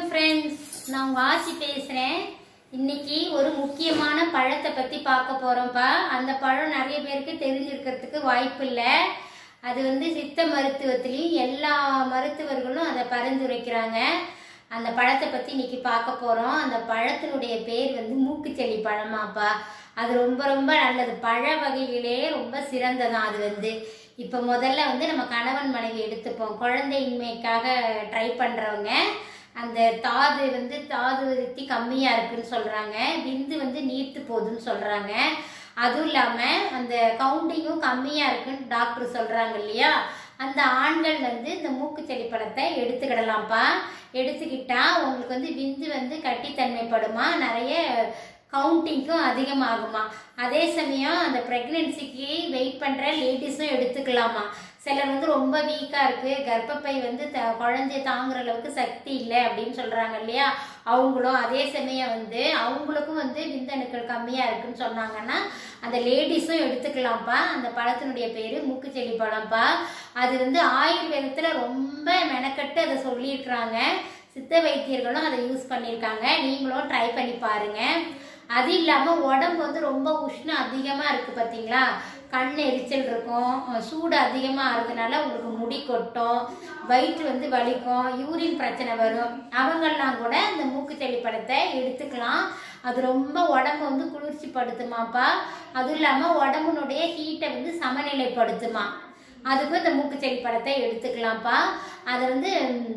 friends நான் உங்க ஆச்சி பேசுறேன் இன்னைக்கு ஒரு முக்கியமான பழத்தை பத்தி பார்க்க போறோம்ப்பா அந்த பழம் நிறைய பேருக்கு தெரிஞ்சிருக்கிறதுக்கு வாய்ப்பு இல்லை அது வந்து சித்த மருத்துவத்திலையும் எல்லா மருத்துவர்களும் அதை பரிந்துரைக்கிறாங்க அந்த பழத்தை பத்தி இன்னைக்கு பார்க்க போறோம் அந்த பழத்தினுடைய பேர் வந்து மூக்குச்செளி பழமாப்பா அது ரொம்ப ரொம்ப நல்லது பழ வகையிலேயே ரொம்ப சிறந்ததான் அது வந்து இப்போ முதல்ல வந்து நம்ம கணவன் மனைவி எடுத்துப்போம் குழந்தையின்மைக்காக ட்ரை பண்றவங்க அந்த தாது வந்து தாது விருத்தி கம்மியா இருக்குன்னு சொல்றாங்க விந்து வந்து நீர்த்து போகுதுன்னு சொல்றாங்க அதுவும் இல்லாம அந்த கவுண்டிங்கும் கம்மியா இருக்குன்னு டாக்டர் சொல்றாங்க இல்லையா அந்த ஆண்கள் வந்து இந்த மூக்குச்செளி பழத்தை எடுத்துக்கிடலாம்ப்பா எடுத்துக்கிட்டா உங்களுக்கு வந்து விந்து வந்து கட்டித்தன்மைப்படுமா நிறைய கவுண்டிங்க்கும் அதிகமாகுமா அதே சமயம் அந்த ப்ரெக்னென்சிக்கு வெயிட் பண்ணுற லேடிஸும் எடுத்துக்கலாமா சிலர் வந்து ரொம்ப வீக்காக இருக்குது கர்ப்பப்பை வந்து த குழந்தைய தாங்குற அளவுக்கு சக்தி இல்லை அப்படின்னு சொல்கிறாங்க இல்லையா அவங்களும் அதே சமயம் வந்து அவங்களுக்கும் வந்து விந்தணுக்கள் கம்மியாக இருக்குன்னு சொன்னாங்கன்னா அந்த லேடிஸும் எடுத்துக்கலாம்ப்பா அந்த பழத்தினுடைய பேர் மூக்குச்செடி பழம்ப்பா அது வந்து ஆயுர்வேதத்தில் ரொம்ப மெனக்கட்டு அதை சொல்லியிருக்கிறாங்க சித்த வைத்தியர்களும் அதை யூஸ் பண்ணியிருக்காங்க நீங்களும் ட்ரை பண்ணி பாருங்க அது இல்லாமல் உடம்பு வந்து ரொம்ப உஷ்ணம் அதிகமாக இருக்குது பார்த்தீங்களா கண் எரிச்சல் இருக்கும் சூடு அதிகமாக இருக்கிறதுனால உங்களுக்கு முடி கொட்டும் வயிற்று வந்து வலிக்கும் யூரின் பிரச்சனை வரும் அவங்கெல்லாம் கூட இந்த மூக்குத்தெளி பழத்தை எடுத்துக்கலாம் அது ரொம்ப உடம்பு வந்து குளிர்ச்சி படுத்துமாப்பா அதுவும் இல்லாமல் உடம்புனுடைய ஹீட்டை வந்து சமநிலைப்படுத்துமா அதுக்கும் இந்த மூக்குச்செடி பழத்தை எடுத்துக்கலாம்ப்பா அதை வந்து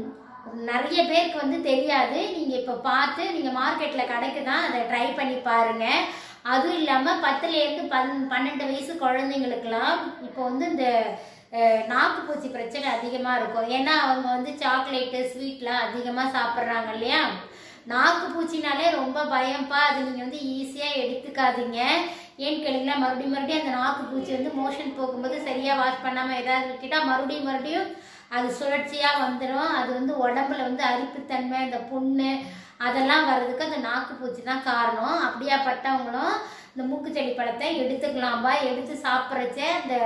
நிறைய பேருக்கு வந்து தெரியாது நீங்கள் இப்போ பார்த்து நீங்கள் மார்க்கெட்டில் கிடைக்குதான் அதை ட்ரை பண்ணி பாருங்க அதுவும் இல்லாமல் பத்துலேருந்து பன் பன்னெண்டு வயசு குழந்தைங்களுக்கெல்லாம் இப்போ வந்து இந்த நாக்கு பூச்சி பிரச்சனை அதிகமாக இருக்கும் ஏன்னா அவங்க வந்து சாக்லேட்டு ஸ்வீட்லாம் அதிகமாக சாப்பிட்றாங்க இல்லையா நாக்கு பூச்சினாலே ரொம்ப பயம்ப்பா அது நீங்கள் வந்து ஈஸியாக எடுத்துக்காதீங்க ஏன்னு கேளுங்களா மறுபடியும் மறுபடியும் அந்த நாக்கு பூச்சி வந்து மோஷன் போகும்போது சரியாக வாஷ் பண்ணாமல் ஏதாவது விட்டுட்டா மறுபடியும் மறுபடியும் அது சுழற்சியாக வந்துடும் அது வந்து உடம்புல வந்து அரிப்புத்தன்மை இந்த புண்ணு அதெல்லாம் வர்றதுக்கு அந்த நாக்கு பூச்சி தான் காரணம் அப்படியாப்பட்டவங்களும் இந்த மூக்குச்செடி பழத்தை எடுத்துக்கலாம்பா எடுத்து சாப்பிட்றச்ச இந்த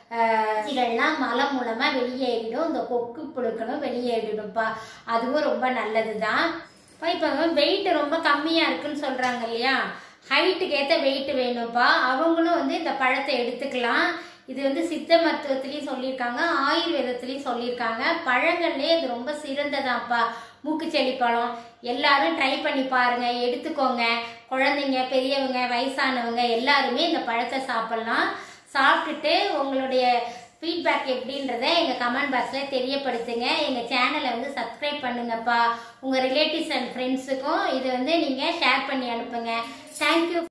இதெல்லாம் மலம் மூலமா வெளியேறிடும் இந்த கொக்கு புழுக்களும் வெளியேறிடும்ப்பா அதுவும் ரொம்ப நல்லது தான் இப்போ வெயிட் ரொம்ப கம்மியாக இருக்குன்னு சொல்கிறாங்க இல்லையா ஹைட்டுக்கு ஏற்ற வெயிட் வேணும்ப்பா அவங்களும் வந்து இந்த பழத்தை எடுத்துக்கலாம் இது வந்து சித்த மருத்துவத்திலையும் சொல்லியிருக்காங்க ஆயுர்வேதத்திலையும் சொல்லியிருக்காங்க பழங்கள்லேயே இது ரொம்ப சிறந்ததாப்பா மூக்குச்செடி பழம் எல்லாரும் ட்ரை பண்ணி பாருங்க எடுத்துக்கோங்க குழந்தைங்க பெரியவங்க வயசானவங்க எல்லாருமே இந்த பழத்தை சாப்பிட்லாம் சாப்பிட்டுட்டு உங்களுடைய ஃபீட்பேக் எப்படின்றத எங்கள் கமெண்ட் பாக்ஸில் தெரியப்படுத்துங்க எங்கள் சேனலை வந்து சப்ஸ்கிரைப் பண்ணுங்கப்பா உங்கள் ரிலேட்டிவ்ஸ் அண்ட் ஃப்ரெண்ட்ஸுக்கும் இதை வந்து நீங்கள் ஷேர் பண்ணி அனுப்புங்க தேங்க்யூ